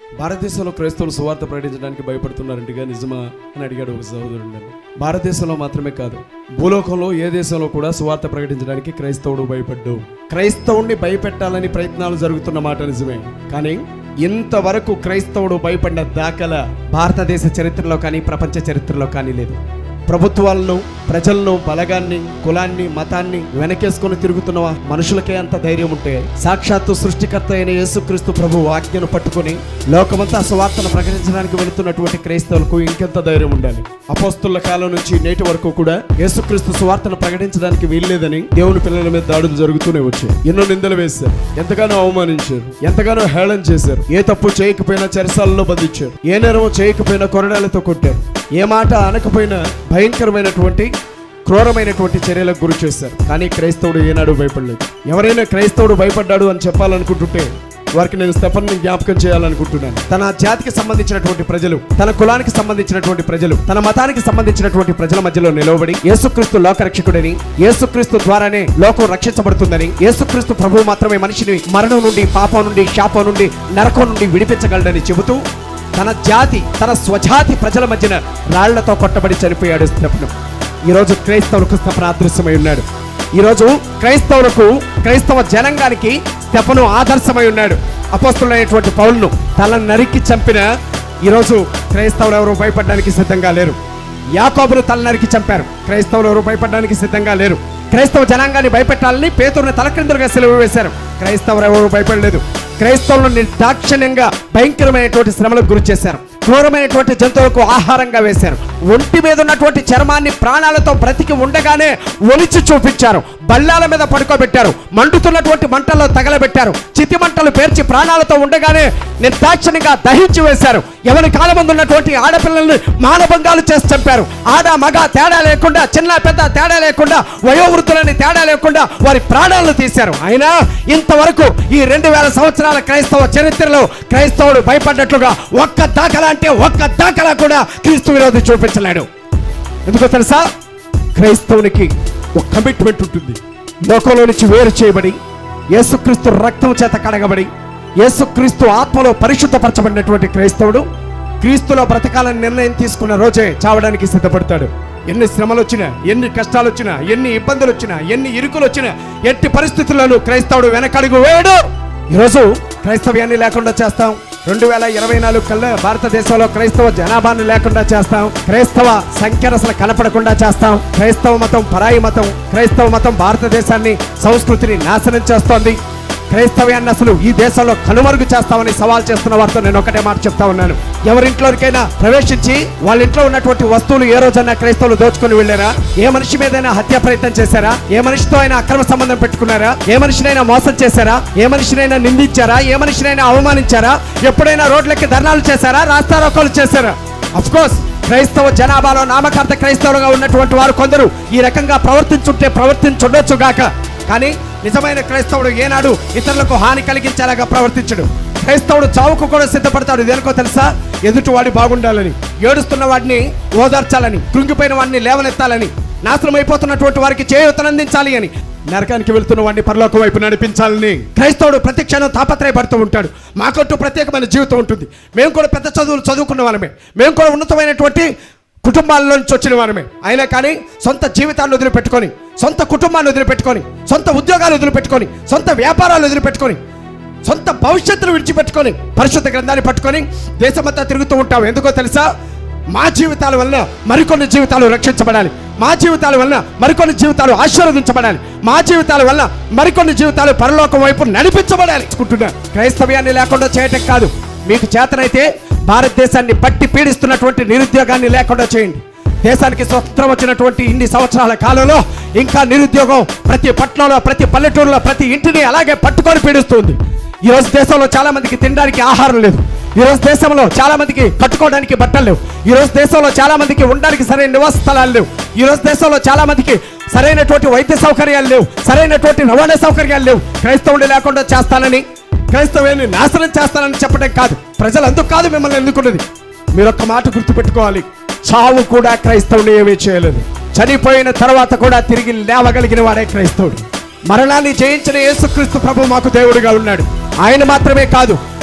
భారతదేశంలో క్రైస్తవులు సువార్త ప్రకటించడానికి భయపడుతున్నారంటగా నిజమా అని అడిగాడు ఒక సహోదరుడు నన్ను భారతదేశంలో మాత్రమే కాదు భూలోకంలో ఏ దేశంలో కూడా సువార్త ప్రకటించడానికి క్రైస్తవుడు భయపడ్డు క్రైస్తవుడిని భయపెట్టాలని ప్రయత్నాలు జరుగుతున్న మాట నిజమే కానీ ఇంతవరకు క్రైస్తవుడు భయపడిన దాఖల భారతదేశ చరిత్రలో కానీ ప్రపంచ చరిత్రలో కానీ లేదు ప్రభుత్వాలను ప్రజలను బలగాన్ని కులాన్ని మతాన్ని వెనకేసుకొని తిరుగుతున్న మనుషులకే అంత ధైర్యం ఉంటే సాక్షాత్తు సృష్టికర్త అయిన యేసుక్రీస్తు ప్రభు ఆజ్ఞను పట్టుకొని లోకమంతా సువార్తను ప్రకటించడానికి వెళుతున్నటువంటి క్రైస్తవులకు ఇంకెంత ధైర్యం ఉండాలి అపోస్తుల కాలం నుంచి నేటి వరకు కూడా యేసుక్రీస్తు సువార్తను ప్రకటించడానికి వీల్లేదని దేవుని పిల్లల మీద దాడులు జరుగుతూనే వచ్చాయి ఎన్నో నిందలు వేశారు ఎంతగానో అవమానించారు ఎంతగానో హేళన చేశారు ఏ తప్పు చేయకపోయినా చెరసాలలో బంధించారు ఏ నేరం చేయకపోయినా కొరడాలతో కొట్టారు ఏ మాట అనకపోయినా భయంకరమైనటువంటి క్రూరమైనటువంటి చర్యలకు గురి చేశారు కానీ క్రైస్తవుడు ఏనాడు భయపడలేదు ఎవరైనా క్రైస్తవుడు భయపడ్డాడు అని చెప్పాలనుకుంటుంటే వారికి నేను స్టెఫన్ని జ్ఞాపకం చేయాలనుకుంటున్నాను తన జాతికి సంబంధించినటువంటి ప్రజలు తన కులానికి సంబంధించినటువంటి ప్రజలు తన మతానికి సంబంధించినటువంటి ప్రజల మధ్యలో నిలవబడి యేసుక్రీస్తు లోకరక్షకుడని యేసుక్రీస్తు ద్వారానే లోకం రక్షించబడుతుందని యేసుక్రీస్తు ప్రభు మాత్రమే మనిషిని మరణం నుండి పాపం నుండి శాపం నుండి నరకం నుండి విడిపించగలడని చెబుతూ తన జాతి తన స్వజాతి ప్రజల మధ్యన రాళ్లతో కొట్టబడి చనిపోయాడు స్టెఫను ఈరోజు క్రైస్తవులకు స్టెఫన్ అదృశ్యమై ఉన్నాడు ఈరోజు క్రైస్తవులకు క్రైస్తవ జనాంగానికి స్టెఫను ఆదర్శమై ఉన్నాడు అపోస్తులైనటువంటి పౌలను తల నరికి చంపిన ఈరోజు క్రైస్తవులు ఎవరు భయపడడానికి సిద్ధంగా లేరు యాకోబును తల నరికి చంపారు క్రైస్తవులు ఎవరు భయపడడానికి సిద్ధంగా లేరు క్రైస్తవ జనాంగాన్ని భయపెట్టాలని పేతురుని తలక్రిందులుగా సెలవు వేశారు క్రైస్తవులు ఎవరు భయపడలేదు క్రైస్తవులను నిర్దాక్షిణ్యంగా భయంకరమైనటువంటి శ్రమలకు గురి చేశారు క్రూరమైనటువంటి జంతువులకు ఆహారంగా వేశారు ఒంటి మీద ఉన్నటువంటి చర్మాన్ని ప్రాణాలతో బ్రతికి ఉండగానే ఒలిచి చూపించారు బల్లాల మీద పడుకోబెట్టారు మండుతున్నటువంటి మంటల్లో తగలబెట్టారు చితి మంటలు పేర్చి ప్రాణాలతో ఉండగానే నిర్దాక్షిణ్యంగా దహించి వేశారు ఎవరి కాలమందు ఉన్నటువంటి ఆడపిల్లల్ని మానభంగాలు చేసి చంపారు ఆడ మగ తేడా లేకుండా చిన్న పెద్ద తేడా లేకుండా వయోవృద్ధులని తేడా లేకుండా వారి ప్రాణాలను తీశారు అయినా ఇంతవరకు ఈ రెండు వేల సంవత్సరాల క్రైస్తవ చరిత్రలో క్రైస్తవుడు భయపడ్డట్లుగా ఒక్క దాఖలా అంటే ఒక్క దాఖలా కూడా క్రీస్తు విరోధి చూపించలేడు ఎందుకో తెలుసా క్రైస్తవునికి ఒక కమిట్మెంట్ ఉంటుంది లోకంలో నుంచి వేరు చేయబడి యేసుక్రీస్తు రక్తం చేత కడగబడి యేసుక్రీస్తు ఆత్మలో పరిశుద్ధపరచబడినటువంటి క్రైస్తవుడు క్రీస్తులో బ్రతకాలని నిర్ణయం తీసుకున్న రోజే చావడానికి సిద్ధపడతాడు ఎన్ని శ్రమలు వచ్చినా ఎన్ని కష్టాలు వచ్చినా ఎన్ని ఇబ్బందులు వచ్చినా ఎన్ని ఇరుకులు వచ్చినా ఎట్టి పరిస్థితుల్లోనూ క్రైస్తవుడు వెనకడుగు వేయడు ఈరోజు క్రైస్తవ్యాన్ని లేకుండా చేస్తాం రెండు వేల ఇరవై నాలుగు కల్లా భారతదేశంలో క్రైస్తవ జనాభాను లేకుండా చేస్తాం క్రైస్తవ సంఖ్యను అసలు కనపడకుండా చేస్తాం క్రైస్తవ మతం పరాయి మతం క్రైస్తవ మతం భారతదేశాన్ని సంస్కృతిని నాశనం చేస్తోంది క్రైస్తవ్యాన్ని అసలు ఈ దేశంలో కనుమరుగు చేస్తామని సవాల్ చేస్తున్న వారితో నేను ఒకటే మాట చెప్తా ఉన్నాను ఎవరింట్లోకైనా ప్రవేశించి వాళ్ళ ఇంట్లో ఉన్నటువంటి వస్తువులు ఏ రోజైనా క్రైస్తవులు దోచుకొని వెళ్ళారా ఏ మనిషి మీదైనా హత్య ప్రయత్నం చేశారా ఏ మనిషితో అయినా అక్రమ సంబంధం పెట్టుకున్నారా ఏ మనిషినైనా మోసం చేశారా ఏ మనిషినైనా నిందించారా ఏ మనిషినైనా అవమానించారా ఎప్పుడైనా రోడ్లకి ధర్నాలు చేశారా రాస్తారోకోలు చేశారా అఫ్ కోర్స్ క్రైస్తవ జనాభాలో నామకార్థ క్రైస్తవులుగా ఉన్నటువంటి వారు కొందరు ఈ రకంగా ప్రవర్తించుంటే ప్రవర్తించుండొచ్చు గాక కానీ నిజమైన క్రైస్తవుడు ఏనాడు ఇతరులకు హాని కలిగించేలాగా ప్రవర్తించడు క్రైస్తవుడు చావుకు కూడా సిద్ధపడతాడు దేనికో తెలుసా ఎదుటి వాడి బాగుండాలని ఏడుస్తున్న వాడిని ఓదార్చాలని కృంగిపోయిన వాడిని లేవనెత్తాలని నాశనం అయిపోతున్నటువంటి వారికి చేయూతనందించాలి అని నరకానికి వెళ్తున్న వాడిని పరలోక వైపు నడిపించాలని క్రైస్తవుడు ప్రతి క్షణం తాపత్రయపడుతూ ఉంటాడు మాకంటూ ప్రత్యేకమైన జీవితం ఉంటుంది మేము కూడా పెద్ద చదువులు చదువుకున్న వాళ్ళమే మేము కూడా ఉన్నతమైనటువంటి కుటుంబాల నుంచి వచ్చిన వారమే అయినా కానీ సొంత జీవితాన్ని వదిలిపెట్టుకొని సొంత కుటుంబాన్ని వదిలిపెట్టుకొని సొంత ఉద్యోగాలు వదిలిపెట్టుకొని సొంత వ్యాపారాలు వదిలిపెట్టుకొని సొంత భవిష్యత్తును విడిచిపెట్టుకొని పరిశుద్ధ గ్రంథాన్ని పట్టుకొని దేశమంతా తిరుగుతూ ఉంటాం ఎందుకో తెలుసా మా జీవితాల వల్ల మరికొన్ని జీవితాలు రక్షించబడాలి మా జీవితాల వల్ల మరికొన్ని జీవితాలు ఆశీర్వదించబడాలి మా జీవితాల వల్ల మరికొన్ని జీవితాలు పరలోకం వైపు నడిపించబడాలి అనుకుంటున్నా క్రైస్తవ్యాన్ని లేకుండా చేయటం కాదు మీకు చేతనైతే భారతదేశాన్ని బట్టి పీడిస్తున్నటువంటి నిరుద్యోగాన్ని లేకుండా చేయండి దేశానికి స్వతంత్రం వచ్చినటువంటి ఇన్ని సంవత్సరాల కాలంలో ఇంకా నిరుద్యోగం ప్రతి పట్టణంలో ప్రతి పల్లెటూరులో ప్రతి ఇంటిని అలాగే పట్టుకొని పీడిస్తుంది ఈ రోజు దేశంలో చాలా మందికి తినడానికి ఆహారం లేదు ఈ రోజు దేశంలో చాలా మందికి కట్టుకోవడానికి బట్టలు లేవు ఈ రోజు దేశంలో చాలా మందికి ఉండడానికి సరైన నివాస స్థలాలు లేవు ఈ రోజు దేశంలో చాలా మందికి సరైనటువంటి వైద్య సౌకర్యాలు లేవు సరైనటువంటి రవాణా సౌకర్యాలు లేవు క్రైస్తవుడు లేకుండా చేస్తానని క్రైస్తవ్యాన్ని నాశనం చేస్తానని చెప్పడం కాదు ప్రజలు అందుకు కాదు మిమ్మల్ని ఎన్నుకున్నది మీరు ఒక్క మాట గుర్తుపెట్టుకోవాలి చావు కూడా క్రైస్తవుని ఏమీ చేయలేదు చనిపోయిన తర్వాత కూడా తిరిగి లేవగలిగిన వాడే క్రైస్తవుడు మరణాన్ని జయించిన యేసుక్రీస్తు ప్రభు మాకు దేవుడిగా ఉన్నాడు ఆయన మాత్రమే కాదు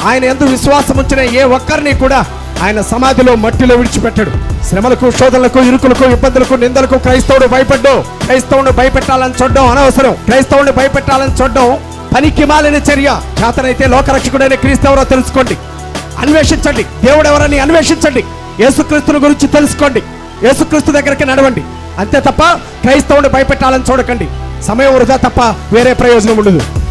ఆయన ఎందు విశ్వాసం ఉంచిన ఏ ఒక్కరిని కూడా ఆయన సమాధిలో మట్టిలో విడిచిపెట్టాడు శ్రమలకు శోధనలకు ఇరుకులకు ఇబ్బందులకు నిందలకు క్రైస్తవుడు భయపడ్డు క్రైస్తవుని భయపెట్టాలని చూడడం అనవసరం క్రైస్తవుని భయపెట్టాలని చూడడం పనికి మాలిన చర్య చేతనైతే లోకరక్షకుడైన క్రీస్తవరో తెలుసుకోండి అన్వేషించండి దేవుడు ఎవరని అన్వేషించండి యేసుక్రీస్తుని గురించి తెలుసుకోండి యేసుక్రీస్తు దగ్గరికి నడవండి అంతే తప్ప క్రైస్తవుని భయపెట్టాలని చూడకండి సమయం వృధా తప్ప వేరే ప్రయోజనం ఉండదు